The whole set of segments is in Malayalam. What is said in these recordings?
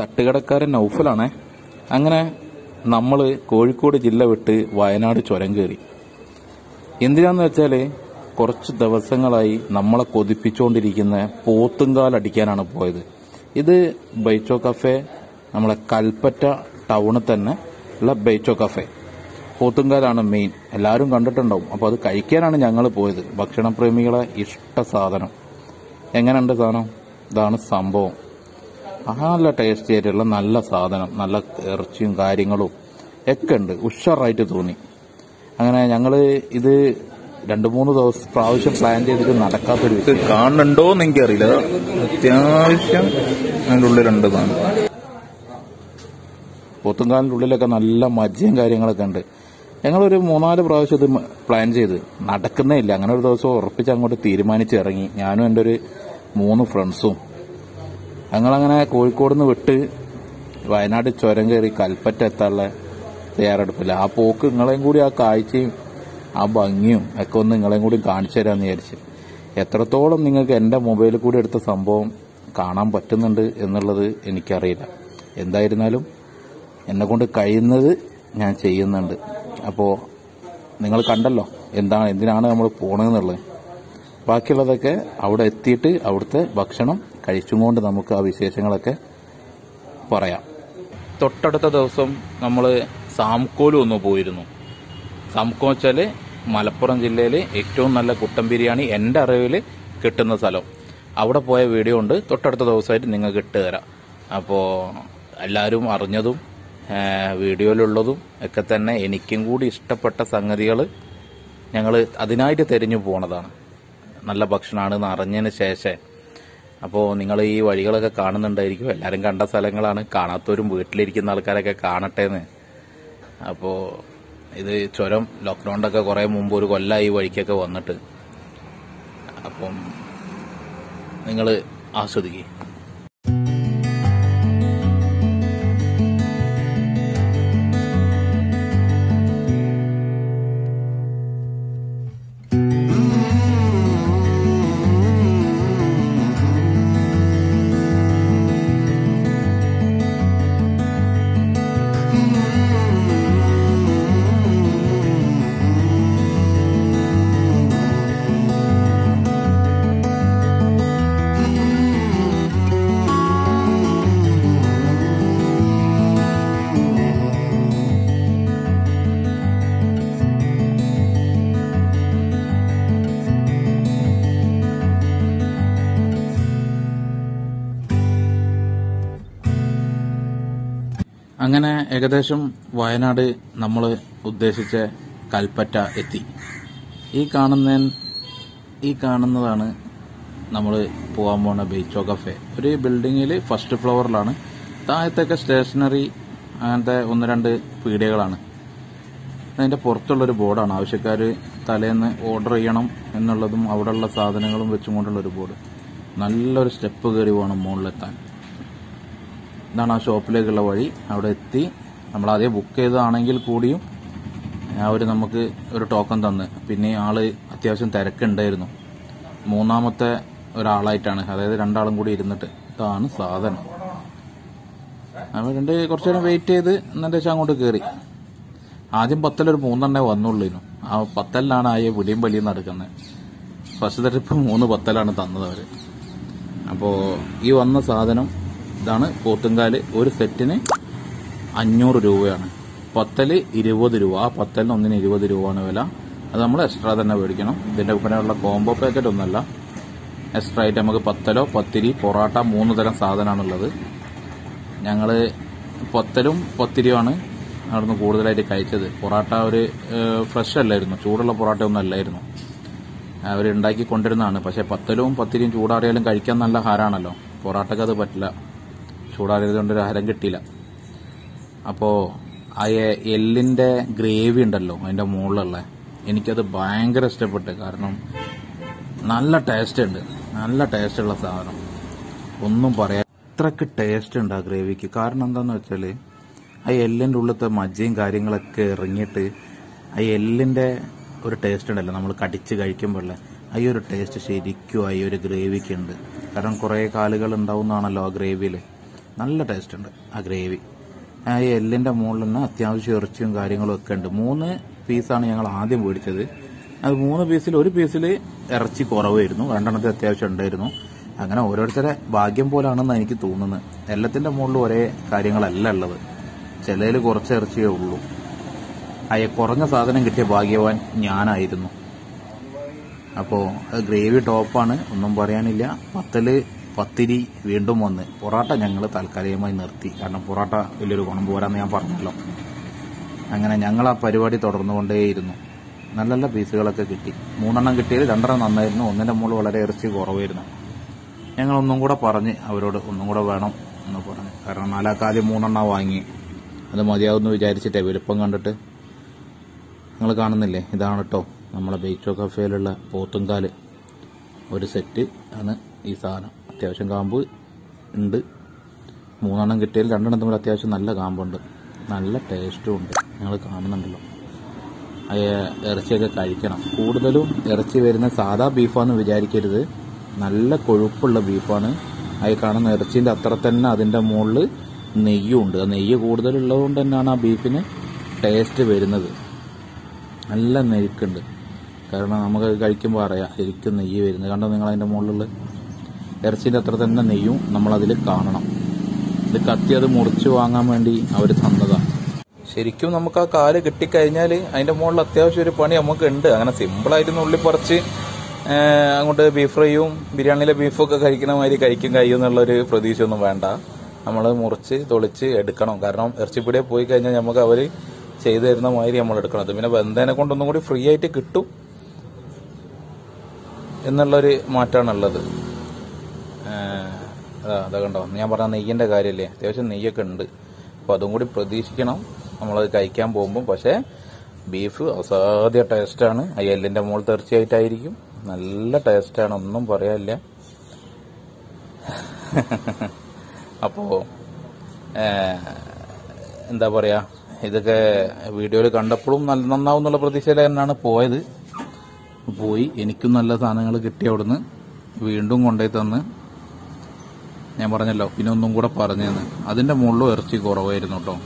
തട്ടുകടക്കാരൻ നൗഫലാണേ അങ്ങനെ നമ്മൾ കോഴിക്കോട് ജില്ല വിട്ട് വയനാട് ചുരം കയറി എന്തിനാന്ന് വെച്ചാൽ കുറച്ച് ദിവസങ്ങളായി നമ്മളെ കൊതിപ്പിച്ചുകൊണ്ടിരിക്കുന്ന പോത്തുംകാൽ അടിക്കാനാണ് പോയത് ഇത് ബൈച്ചോ കഫേ നമ്മളെ കൽപ്പറ്റ ടൗണിൽ തന്നെ ഉള്ള ബൈച്ചോ കഫേ പോത്തുംകാലാണ് മെയിൻ എല്ലാവരും കണ്ടിട്ടുണ്ടാവും അപ്പോൾ അത് കഴിക്കാനാണ് ഞങ്ങൾ പോയത് ഭക്ഷണപ്രേമികളെ ഇഷ്ട സാധനം എങ്ങനെയുണ്ട് സാധനം ഇതാണ് സംഭവം ആ നല്ല ടേസ്റ്റി ആയിട്ടുള്ള നല്ല സാധനം നല്ല ഇറച്ചിയും കാര്യങ്ങളും ഒക്കെ ഉണ്ട് ഉഷാറായിട്ട് തോന്നി അങ്ങനെ ഞങ്ങള് ഇത് രണ്ടു മൂന്ന് ദിവസം പ്രാവശ്യം പ്ലാൻ ചെയ്തിട്ട് നടക്കാത്തൊരു ഇത് കാണുന്നുണ്ടോ എന്ന് എനിക്കറിയില്ല അത്യാവശ്യം അതിൻ്റെ ഉള്ളിലുണ്ട് സാധനം പോത്തുംകാലിന്റെ ഉള്ളിലൊക്കെ നല്ല മജ്ജയും കാര്യങ്ങളൊക്കെ ഉണ്ട് ഞങ്ങളൊരു മൂന്നാല് പ്രാവശ്യം ഇത് പ്ലാൻ ചെയ്ത് നടക്കുന്നേ ഇല്ല അങ്ങനെ ഒരു ദിവസം ഉറപ്പിച്ച് അങ്ങോട്ട് തീരുമാനിച്ച് ഇറങ്ങി ഞാനും എൻ്റെ ഒരു മൂന്ന് ഫ്രണ്ട്സും ഞങ്ങളങ്ങനെ കോഴിക്കോട് നിന്ന് വിട്ട് വയനാട് ചുരം കയറി കൽപ്പറ്റ എത്താനുള്ള തയ്യാറെടുപ്പില്ല ആ പോക്ക് നിങ്ങളെയും കൂടി ആ കാഴ്ചയും ആ ഭംഗിയും ഒക്കെ ഒന്ന് നിങ്ങളെയും കൂടി കാണിച്ചു തരാമെന്ന് വിചാരിച്ച് എത്രത്തോളം നിങ്ങൾക്ക് എൻ്റെ മൊബൈലിൽ കൂടി എടുത്ത സംഭവം കാണാൻ പറ്റുന്നുണ്ട് എന്നുള്ളത് എനിക്കറിയില്ല എന്തായിരുന്നാലും എന്നെ കൊണ്ട് കഴിയുന്നത് ഞാൻ ചെയ്യുന്നുണ്ട് അപ്പോൾ നിങ്ങൾ കണ്ടല്ലോ എന്താണ് എന്തിനാണ് നമ്മൾ പോണതെന്നുള്ളത് ബാക്കിയുള്ളതൊക്കെ അവിടെ എത്തിയിട്ട് അവിടുത്തെ ഭക്ഷണം കഴിച്ചുകൊണ്ട് നമുക്ക് ആ വിശേഷങ്ങളൊക്കെ പറയാം തൊട്ടടുത്ത ദിവസം നമ്മൾ സാംകോലും ഒന്ന് പോയിരുന്നു സാംകോ വെച്ചാൽ മലപ്പുറം ജില്ലയിൽ ഏറ്റവും നല്ല കുട്ടൻ ബിരിയാണി എൻ്റെ അറിവിൽ കിട്ടുന്ന സ്ഥലം അവിടെ പോയ വീഡിയോ ഉണ്ട് തൊട്ടടുത്ത ദിവസമായിട്ട് നിങ്ങൾക്ക് ഇട്ട് തരാം അപ്പോൾ എല്ലാവരും അറിഞ്ഞതും ആ, വീഡിയോയിലുള്ളതും ഒക്കെ തന്നെ എനിക്കും കൂടി ഇഷ്ടപ്പെട്ട സംഗതികൾ ഞങ്ങൾ അതിനായിട്ട് തിരഞ്ഞു പോണതാണ് നല്ല ഭക്ഷണമാണെന്ന് അറിഞ്ഞതിന് ശേഷം അപ്പോൾ നിങ്ങൾ ഈ വഴികളൊക്കെ കാണുന്നുണ്ടായിരിക്കും എല്ലാവരും കണ്ട സ്ഥലങ്ങളാണ് കാണാത്തവരും വീട്ടിലിരിക്കുന്ന ആൾക്കാരൊക്കെ കാണട്ടെ എന്ന് അപ്പോൾ ഇത് ചുരം ലോക്ക്ഡൗണിൻ്റെ ഒക്കെ കുറേ മുമ്പ് ഒരു കൊല്ലമായി ഈ വഴിക്കൊക്കെ വന്നിട്ട് അപ്പം നിങ്ങൾ ആസ്വദിക്കുക അങ്ങനെ ഏകദേശം വയനാട് നമ്മൾ ഉദ്ദേശിച്ച കൽപ്പറ്റ എത്തി ഈ കാണുന്ന ഈ കാണുന്നതാണ് നമ്മൾ പോകാൻ പോണ ബീച്ചോ കഫേ ഒരു ബിൽഡിങ്ങിൽ ഫസ്റ്റ് ഫ്ലോറിലാണ് താഴത്തൊക്കെ സ്റ്റേഷനറി അങ്ങനത്തെ ഒന്ന് രണ്ട് പീടികകളാണ് അതിന്റെ പുറത്തുള്ളൊരു ബോർഡാണ് ആവശ്യക്കാർ തലേന്ന് ഓർഡർ ചെയ്യണം എന്നുള്ളതും അവിടെയുള്ള സാധനങ്ങളും വെച്ചും കൊണ്ടുള്ള ഒരു ബോർഡ് നല്ലൊരു സ്റ്റെപ്പ് കയറി വേണം മുകളിലെത്താൻ ഇതാണ് ആ ഷോപ്പിലേക്കുള്ള വഴി അവിടെ എത്തി നമ്മൾ ആദ്യം ബുക്ക് ചെയ്തതാണെങ്കിൽ കൂടിയും അവർ നമുക്ക് ഒരു ടോക്കൺ തന്ന് പിന്നെ ആള് അത്യാവശ്യം തിരക്കുണ്ടായിരുന്നു മൂന്നാമത്തെ ഒരാളായിട്ടാണ് അതായത് രണ്ടാളും കൂടി ഇരുന്നിട്ട് ഇതാണ് സാധനം നമ്മൾ രണ്ട് കുറച്ചു നേരം വെയിറ്റ് ചെയ്ത് എന്നിട്ട് ശേഷം അങ്ങോട്ട് കയറി ആദ്യം പത്തലൊരു മൂന്നെണ്ണേ വന്നുള്ളൂ ആ പത്തലിലാണ് ആയ പിടിയും വലിയും നടക്കുന്നത് ഫസ്റ്റ് ട്രിപ്പ് മൂന്ന് പത്തലാണ് തന്നത് അവര് അപ്പോ ഈ വന്ന സാധനം ഇതാണ് പോത്തുങ്കാല് ഒരു സെറ്റിന് അഞ്ഞൂറ് രൂപയാണ് പത്തല് ഇരുപത് രൂപ ആ പത്തലിന് ഒന്നിന് ഇരുപത് രൂപയാണ് വില അത് നമ്മൾ എക്സ്ട്രാ തന്നെ മേടിക്കണം ഇതിന്റെ ഉള്ള കോംബോ പാക്കറ്റ് ഒന്നല്ല എക്സ്ട്രാ ആയിട്ട് നമുക്ക് പത്തലോ പത്തിരി പൊറോട്ട മൂന്ന് തരം സാധനമാണുള്ളത് ഞങ്ങള് പത്തലും പത്തിരിയുമാണ് അവിടുന്ന് കൂടുതലായിട്ട് കഴിച്ചത് പൊറോട്ട ഒരു ഫ്രഷ് അല്ലായിരുന്നു ചൂടുള്ള പൊറോട്ട ഒന്നും അല്ലായിരുന്നു അവർ ഉണ്ടാക്കി കൊണ്ടിരുന്നതാണ് പക്ഷെ പത്തലും പത്തിരിയും ചൂടാറിയാലും കഴിക്കാൻ നല്ല ഹാരാണല്ലോ പൊറോട്ടക്ക് അത് പറ്റില്ല ചൂടാറിയത് കൊണ്ട് ഒരു ഹരം കിട്ടിയില്ല അപ്പോ ആ എ- എല്ലിന്റെ ഗ്രേവി ഉണ്ടല്ലോ അതിന്റെ മുകളിലുള്ള എനിക്കത് ഭയങ്കര ഇഷ്ടപ്പെട്ടു കാരണം നല്ല ടേസ്റ്റ് ഉണ്ട് നല്ല ടേസ്റ്റ് ഉള്ള സാധനം ഒന്നും പറയാൻ അത്രക്ക് ടേസ്റ്റ് ഉണ്ട് ആ ഗ്രേവിക്ക് കാരണം എന്താന്ന് വെച്ചാല് ആ എല്ലിന്റെ ഉള്ളിലത്തെ മജ്ജയും കാര്യങ്ങളൊക്കെ ഇറങ്ങിയിട്ട് ആ എല്ലിന്റെ ഒരു ടേസ്റ്റ് ഉണ്ടല്ലോ നമ്മൾ കടിച്ച് കഴിക്കുമ്പോഴുള്ള ആ ഈ ഒരു ടേസ്റ്റ് ശരിക്കും ആ ഈ ഒരു ഗ്രേവിക്ക് ഉണ്ട് കാരണം കുറെ കാലുകൾ ഉണ്ടാവുന്നതാണല്ലോ ആ ഗ്രേവിയിൽ നല്ല ടേസ്റ്റ് ഉണ്ട് ആ ഗ്രേവി ആ ഈ എല്ലിന്റെ മുകളിൽ നിന്ന് അത്യാവശ്യം ഇറച്ചിയും കാര്യങ്ങളും ഒക്കെ ഉണ്ട് മൂന്ന് പീസാണ് ഞങ്ങൾ ആദ്യം മേടിച്ചത് അത് മൂന്ന് പീസിൽ ഒരു പീസിൽ ഇറച്ചി കുറവായിരുന്നു രണ്ടെണ്ണത്തിൽ അത്യാവശ്യം ഉണ്ടായിരുന്നു അങ്ങനെ ഓരോരുത്തരെ ഭാഗ്യം പോലാണെന്ന് എനിക്ക് തോന്നുന്നത് എല്ലാത്തിന്റെ മുകളിൽ ഒരേ കാര്യങ്ങളല്ല ഉള്ളത് ചിലതിൽ കുറച്ച് ഇറച്ചിയേ ഉള്ളൂ അയ കുറഞ്ഞ സാധനം കിട്ടിയ ഭാഗ്യവാൻ ഞാനായിരുന്നു അപ്പോൾ ഗ്രേവി ടോപ്പാണ് ഒന്നും പറയാനില്ല പത്തല് പത്തിരി വീണ്ടും വന്ന് പൊറോട്ട ഞങ്ങൾ താൽക്കാലികമായി നിർത്തി കാരണം പൊറോട്ട വലിയൊരു ഗുണം പോരാന്ന് ഞാൻ പറഞ്ഞല്ലോ അങ്ങനെ ഞങ്ങൾ ആ പരിപാടി തുടർന്നുകൊണ്ടേയിരുന്നു നല്ല നല്ല പീസുകളൊക്കെ കിട്ടി മൂന്നെണ്ണം കിട്ടിയത് രണ്ടെണ്ണം നന്നായിരുന്നു ഒന്നിന്റെ മുകളിൽ വളരെ ഇറച്ചി കുറവായിരുന്നു ഞങ്ങൾ ഒന്നും കൂടെ പറഞ്ഞ് അവരോട് ഒന്നും കൂടെ വേണം എന്ന് പറഞ്ഞു കാരണം നാലാക്കാദ്യം മൂന്നെണ്ണം വാങ്ങി അത് മതിയാവുമെന്ന് വിചാരിച്ചിട്ടേ വലുപ്പം കണ്ടിട്ട് നിങ്ങൾ കാണുന്നില്ലേ ഇതാണ് കേട്ടോ നമ്മളെ ബേച്ചോ കഫേയിലുള്ള പോത്തുംകാല് ഒരു സെറ്റ് ആണ് ഈ സാധനം അത്യാവശ്യം കാമ്പ് ഉണ്ട് മൂന്നെണ്ണം കിട്ടിയാൽ രണ്ടെണ്ണം തമ്മിൽ അത്യാവശ്യം നല്ല കാമ്പുണ്ട് നല്ല ടേസ്റ്റും ഉണ്ട് നിങ്ങൾ കാണുന്നുണ്ടല്ലോ ആ ഇറച്ചിയൊക്കെ കഴിക്കണം കൂടുതലും ഇറച്ചി വരുന്ന സാധാ ബീഫാന്ന് വിചാരിക്കരുത് നല്ല കൊഴുപ്പുള്ള ബീഫാണ് അത് കാണുന്ന ഇറച്ചിന്റെ അത്ര തന്നെ അതിന്റെ മുകളിൽ നെയ്യും ഉണ്ട് ആ നെയ്യ് കൂടുതലുള്ളത് കൊണ്ട് തന്നെയാണ് ആ ബീഫിന് ടേസ്റ്റ് വരുന്നത് നല്ല നെയ്ക്കുണ്ട് കാരണം നമുക്ക് കഴിക്കുമ്പോൾ അറിയാം ശരിക്കും നെയ്യ് വരുന്നത് കണ്ടോ നിങ്ങൾ അതിന്റെ മുകളിലുള്ള ഇറച്ചിന്റെ അത്ര തന്നെ നെയ്യും നമ്മൾ അതിൽ കാണണം ഇത് കത്തി അത് മുറിച്ച് വാങ്ങാൻ വേണ്ടി അവർ തന്നതാണ് ശരിക്കും നമുക്ക് ആ കാല് കിട്ടിക്കഴിഞ്ഞാൽ അതിന്റെ മുകളിൽ അത്യാവശ്യം ഒരു പണി നമുക്ക് ഉണ്ട് അങ്ങനെ സിമ്പിളായിട്ട് ഉള്ളി പറിച്ച് ആ, അങ്ങോട്ട് ബീഫ് ഫ്രൈയും ബിരിയാണിയിലെ ബീഫൊക്കെ കഴിക്കണ മാതിരി കഴിക്കും കഴിയും എന്നുള്ളൊരു പ്രതീക്ഷയൊന്നും വേണ്ട നമ്മൾ മുറിച്ച് തൊളിച്ച് എടുക്കണം കാരണം ഇറച്ചിപ്പിടിയെ പോയി കഴിഞ്ഞാൽ നമുക്ക് അവർ ചെയ്തു തരുന്ന മാതിരി നമ്മൾ എടുക്കണം അത് പിന്നെ ബന്ധനെ കൊണ്ടൊന്നും കൂടി ഫ്രീ ആയിട്ട് കിട്ടും എന്നുള്ളൊരു മാറ്റമാണുള്ളത് അതാ അതാ കണ്ടോ ഞാൻ പറഞ്ഞ നെയ്യിന്റെ കാര്യമല്ലേ അത്യാവശ്യം നെയ്യൊക്കെ ഉണ്ട് അപ്പൊ അതും കൂടി പ്രതീക്ഷിക്കണം നമ്മളത് കഴിക്കാൻ പോകുമ്പോൾ പക്ഷേ ബീഫ് അസാധ്യ ടേസ്റ്റാണ് ആ എല്ലിന്റെ മുകൾ തീർച്ചയായിട്ടായിരിക്കും നല്ല ടേസ്റ്റാണ് ഒന്നും പറയാനില്ല അപ്പോ ഏഹ്, എന്താ പറയാ ഇതൊക്കെ വീഡിയോയിൽ കണ്ടപ്പോഴും നല്ല നന്നാവും എന്നുള്ള പ്രതീക്ഷയിൽ തന്നെയാണ് പോയത് പോയി എനിക്കും നല്ല സാധനങ്ങൾ കിട്ടി അവിടുന്ന് വീണ്ടും കൊണ്ടുപോയി തന്ന് ഞാൻ പറഞ്ഞല്ലോ പിന്നെ ഒന്നും കൂടെ പറഞ്ഞെന്ന് അതിന്റെ മുകളിലും ഇറച്ചി കുറവായിരുന്നു കേട്ടോ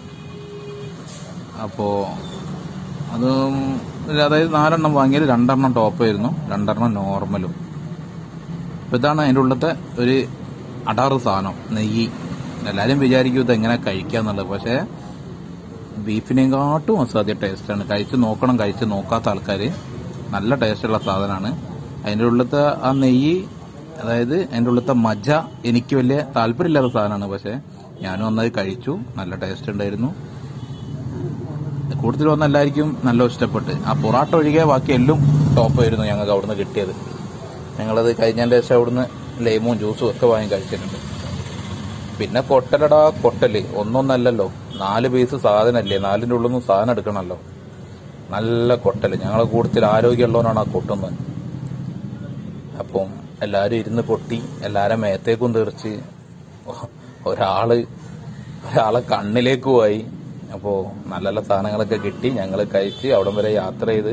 അപ്പോ അത് അതായത് നാലെണ്ണം വാങ്ങിയത് രണ്ടെണ്ണം ടോപ്പായിരുന്നു രണ്ടെണ്ണം നോർമലും അപ്പൊ ഇതാണ് അതിന്റെ ഉള്ളത്തെ ഒരു അടാറ് സാധനം നെയ്യ് എല്ലാരും വിചാരിക്കും ഇത് എങ്ങനെ കഴിക്കാന്നുള്ളത് പക്ഷേ ബീഫിനെക്കാട്ടും അസാധ്യ ടേസ്റ്റാണ് കഴിച്ച് നോക്കണം കഴിച്ച് നോക്കാത്ത ആൾക്കാര് നല്ല ടേസ്റ്റുള്ള സാധനമാണ് അതിന്റെ ഉള്ളത്തെ ആ നെയ്യ് അതായത് അതിന്റെ ഉള്ളത്തെ മജ്ജ എനിക്ക് വലിയ താല്പര്യമില്ലാത്ത സാധനമാണ് പക്ഷെ ഞാനും ഒന്നത് കഴിച്ചു നല്ല ടേസ്റ്റ് ഉണ്ടായിരുന്നു കൂടുതൽ വന്ന എല്ലാവർക്കും നല്ല ഇഷ്ടപ്പെട്ട് ആ പൊറാട്ട ഒഴികെ ബാക്കി എല്ലാം ടോപ്പായിരുന്നു ഞങ്ങൾക്ക് അവിടുന്ന് കിട്ടിയത് ഞങ്ങളത് കഴിഞ്ഞതിന്റെ ശേഷം അവിടുന്ന് ലൈമും ജ്യൂസും ഒക്കെ വാങ്ങി കഴിച്ചിട്ടുണ്ട് പിന്നെ കൊട്ടലടാ കൊട്ടല് ഒന്നൊന്നല്ലല്ലോ നാല് പീസ് സാധനല്ലേ നാലിന്റെ ഉള്ളിൽ നിന്ന് സാധനം എടുക്കണമല്ലോ നല്ല കൊട്ടല് ഞങ്ങളെ കൂടുതൽ ആരോഗ്യമുള്ളവനാണ് ആ കൊട്ടുന്നത് അപ്പം എല്ലാരും ഇരുന്ന് പൊട്ടി എല്ലാരും മേത്തേക്കും തീർച്ച് ഒരാള് ഒരാളെ കണ്ണിലേക്ക് പോയി അപ്പോ നല്ല നല്ല സാധനങ്ങളൊക്കെ കിട്ടി ഞങ്ങൾ കഴിച്ച് അവിടം വരെ യാത്ര ചെയ്ത്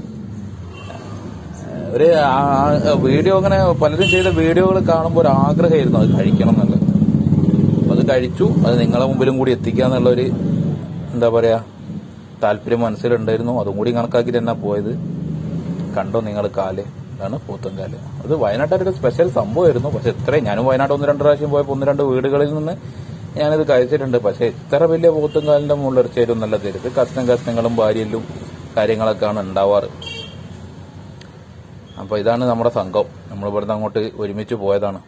ഒരു ആ- ആ വീഡിയോ അങ്ങനെ പലരും ചെയ്ത വീഡിയോകൾ കാണുമ്പോൾ ഒരു ആഗ്രഹമായിരുന്നു അത് കഴിക്കണം എന്നുള്ളത് അപ്പൊ അത് കഴിച്ചു അത് നിങ്ങളെ മുമ്പിലും കൂടി എത്തിക്കുക എന്നുള്ളൊരു എന്താ പറയാ താല്പര്യം മനസ്സിലുണ്ടായിരുന്നു അതും കൂടി കണക്കാക്കി തന്നെ പോയത് കണ്ടോ നിങ്ങൾ കാല് ഇതാണ് പോത്തുംകാല് അത് വയനാട്ടിലൊരു സ്പെഷ്യൽ സംഭവമായിരുന്നു പക്ഷെ ഇത്രയും ഞാനും വയനാട് ഒന്ന് രണ്ട് പ്രാവശ്യം പോയപ്പോൾ ഒന്ന് രണ്ട് വീടുകളിൽ നിന്ന് ഞാനിത് കഴിച്ചിട്ടുണ്ട് പക്ഷെ ഇത്ര വലിയ പോത്തുംകാലിന്റെ മുകളിൽ ഇറച്ചിയായിരുന്നു നല്ല തരുത് കഷ്ണം കഷ്ണങ്ങളും ഭാര്യയിലും കാര്യങ്ങളൊക്കെയാണ് ഉണ്ടാവാറ് അപ്പൊ ഇതാണ് നമ്മുടെ സംഘം നമ്മൾ ഇവിടുന്ന് അങ്ങോട്ട് ഒരുമിച്ച് പോയതാണ്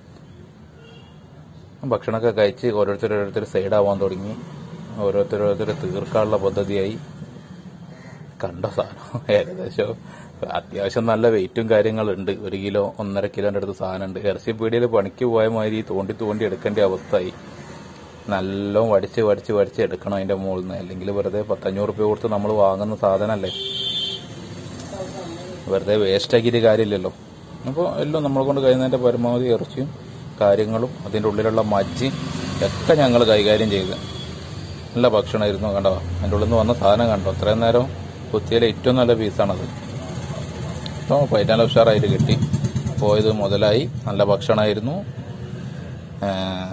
ഭക്ഷണമൊക്കെ കഴിച്ച് ഓരോരുത്തർ ഓരോരുത്തർ സൈഡാവാൻ തുടങ്ങി ഓരോരുത്തർ ഓരോരുത്തർ തീർക്കാനുള്ള പദ്ധതിയായി കണ്ട സാധനം ഏകദേശം അത്യാവശ്യം നല്ല വെയിറ്റും കാര്യങ്ങളുണ്ട് ഒരു കിലോ ഒന്നര കിലോന്റെ അടുത്ത് സാധനമുണ്ട് ഇറച്ചി പീടിയിൽ പണിക്ക് പോയ മാതിരി തോണ്ടി തോണ്ടി എടുക്കേണ്ട അവസ്ഥയായി നല്ല വടിച്ച് വടിച്ച് വടിച്ച് എടുക്കണം അതിന്റെ മുകളിൽ നിന്ന് അല്ലെങ്കിൽ വെറുതെ പത്തഞ്ഞൂറ് രൂപ കൊടുത്ത് നമ്മൾ വാങ്ങുന്ന സാധനമല്ലേ വെറുതെ വേസ്റ്റ് ആക്കിയിട്ട് കാര്യമില്ലല്ലോ അപ്പോൾ എല്ലാം നമ്മളെ കൊണ്ട് കഴിയുന്നതിന്റെ പരമാവധി ഇറച്ചിയും കാര്യങ്ങളും അതിന്റെ ഉള്ളിലുള്ള മജ്ജി ഒക്കെ ഞങ്ങൾ കൈകാര്യം ചെയ്ത് നല്ല ഭക്ഷണമായിരുന്നു കണ്ടോ അതിന്റെ ഉള്ളിൽ നിന്ന് വന്ന സാധനം കണ്ടോ ഇത്രയും നേരം കുത്തിയിലെ ഏറ്റവും നല്ല പീസാണത് അപ്പോൾ പൈറ്റാൻ ഉഷാറായിട്ട് കിട്ടി പോയത് മുതലായി നല്ല ഭക്ഷണമായിരുന്നു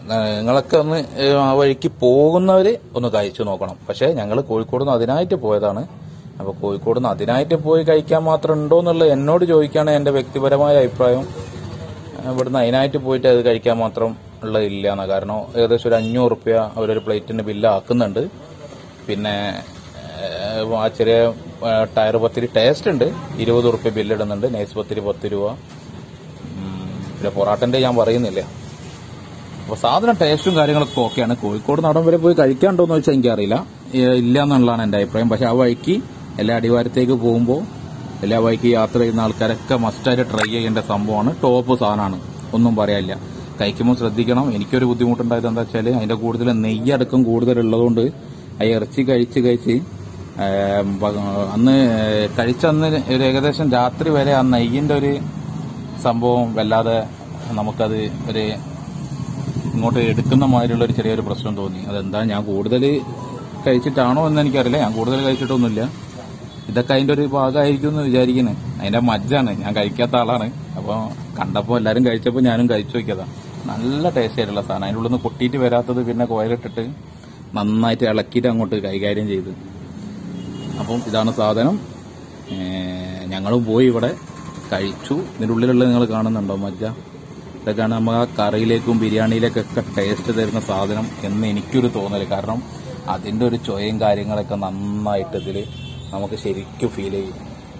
നിങ്ങളൊക്കെ ഒന്ന് ഏ, ആ വഴിക്ക് പോകുന്നവര് ഒന്ന് കഴിച്ചു നോക്കണം പക്ഷെ ഞങ്ങൾ കോഴിക്കോട് നിന്ന് അതിനായിട്ട് പോയതാണ് അപ്പൊ കോഴിക്കോട് നിന്ന് അതിനായിട്ട് പോയി കഴിക്കാൻ മാത്രം ഉണ്ടോ എന്നുള്ളത് എന്നോട് ചോദിക്കുകയാണ് എന്റെ വ്യക്തിപരമായ അഭിപ്രായം ഇവിടുന്ന് അതിനായിട്ട് പോയിട്ട് അത് കഴിക്കാൻ മാത്രം ഉള്ളത് ഇല്ല എന്നാ കാരണം ഏകദേശം ഒരു അഞ്ഞൂറ് റുപ്യ അവരൊരു പ്ലേറ്റിന് ബില്ല് ആക്കുന്നുണ്ട് പിന്നെ ഏഹ്, ആ ചെറിയ ഏഹ്, ടയർ പത്തിരി ടേസ്റ്റ് ഉണ്ട് ഇരുപത് റുപ്യ ബില്ല് ഇടുന്നുണ്ട് നൈസ് പത്തിരി പത്ത് രൂപ ഉം, പിന്നെ പൊറാട്ടന്റെ ഞാൻ പറയുന്നില്ല അപ്പൊ സാധനം ടേസ്റ്റും കാര്യങ്ങളൊക്കെ ഓക്കെയാണ് കോഴിക്കോട് നടൻ വരെ പോയി കഴിക്കാണ്ടോന്ന് വെച്ചാൽ എനിക്കറിയില്ല ഏഹ്, ഇല്ല എന്നുള്ളതാണ് എന്റെ അഭിപ്രായം പക്ഷെ ആ വഴിക്ക് എല്ലാ അടിവാരത്തേക്ക് പോകുമ്പോൾ എല്ലാ വഴിക്ക് യാത്ര ചെയ്യുന്ന ആൾക്കാരൊക്കെ മസ്റ്റായിട്ട് ട്രൈ ചെയ്യേണ്ട സംഭവമാണ് ടോപ്പ് സാധനമാണ് ഒന്നും പറയാനില്ല കഴിക്കുമ്പോൾ ശ്രദ്ധിക്കണം എനിക്കൊരു ബുദ്ധിമുട്ടുണ്ടായത് എന്താ വെച്ചാൽ അതിന്റെ കൂടുതൽ നെയ്യടക്കം കൂടുതലുള്ളതുകൊണ്ട് ആ ഇറച്ചി കഴിച്ച് കഴിച്ച് ഏം, പ- അന്ന് കഴിച്ച അന്ന് ഒരു ഏകദേശം രാത്രി വരെ ആ നെയ്യിന്റെ ഒരു സംഭവം വല്ലാതെ നമുക്കത് ഒരു ഇങ്ങോട്ട് എടുക്കുന്ന മാതിരിയുള്ള ഒരു ചെറിയൊരു പ്രശ്നം തോന്നി അതെന്താ ഞാൻ കൂടുതൽ കഴിച്ചിട്ടാണോ എന്ന് എനിക്കറിയില്ല ഞാൻ കൂടുതൽ കഴിച്ചിട്ടൊന്നുമില്ല ഇതൊക്കെ അതിന്റെ ഒരു ഭാഗമായിരിക്കും എന്ന് വിചാരിക്കുന്നത് അതിന്റെ മജ്ജാണ് ഞാൻ കഴിക്കാത്ത ആളാണ് അപ്പോൾ കണ്ടപ്പോൾ എല്ലാവരും കഴിച്ചപ്പോൾ ഞാനും കഴിച്ചു നോക്കിയതാ നല്ല ടേസ്റ്റ് ആയിട്ടുള്ള സാധനം അതിൻ്റെ ഉള്ളിൽ നിന്ന് പൊട്ടിയിട്ട് വരാത്തത് പിന്നെ കോയലിട്ടിട്ട് നന്നായിട്ട് ഇളക്കിയിട്ട് അങ്ങോട്ട് കൈകാര്യം ചെയ്ത് അപ്പം ഇതാണ് സാധനം ഞങ്ങളും പോയി ഇവിടെ കഴിച്ചു ഇതിൻ്റെ ഉള്ളിലുള്ള നിങ്ങൾ കാണുന്നുണ്ടോ മജ്ജ ഇതൊക്കെയാണ് നമ്മൾ ആ കറിയിലേക്കും ബിരിയാണിയിലേക്കൊക്കെ ടേസ്റ്റ് തരുന്ന സാധനം എന്ന് എനിക്കൊരു തോന്നല് കാരണം അതിന്റെ ഒരു ചൊയയും കാര്യങ്ങളൊക്കെ നന്നായിട്ട് ഇതിൽ നമുക്ക് ശരിക്കും ഫീൽ ചെയ്യും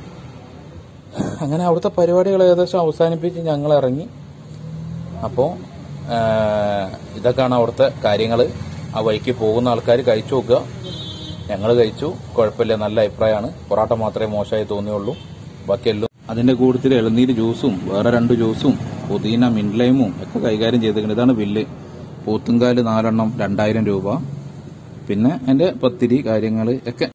അങ്ങനെ അവിടുത്തെ പരിപാടികൾ ഏകദേശം അവസാനിപ്പിച്ച് ഞങ്ങൾ ഇറങ്ങി അപ്പോൾ ഇതൊക്കെയാണ് അവിടുത്തെ കാര്യങ്ങൾ ആ വഴിക്ക് പോകുന്ന ആൾക്കാർ കഴിച്ചു നോക്കുക ഞങ്ങൾ കഴിച്ചു കുഴപ്പമില്ല നല്ല അഭിപ്രായമാണ് പൊറാട്ട മാത്രമേ മോശമായി തോന്നിയുള്ളൂ ബാക്കിയെല്ലാം അതിന്റെ കൂട്ടത്തിൽ ഇളനീര് ജ്യൂസും വേറെ രണ്ട് ജ്യൂസും പുതിന മിൻലൈമും ഒക്കെ കൈകാര്യം ചെയ്തിട്ടുണ്ട് ഇതാണ് ബില്ല് പോത്തുങ്കാല് നാലെണ്ണം രണ്ടായിരം രൂപ പിന്നെ എന്റെ പത്തിരി കാര്യങ്ങൾ ഒക്കെ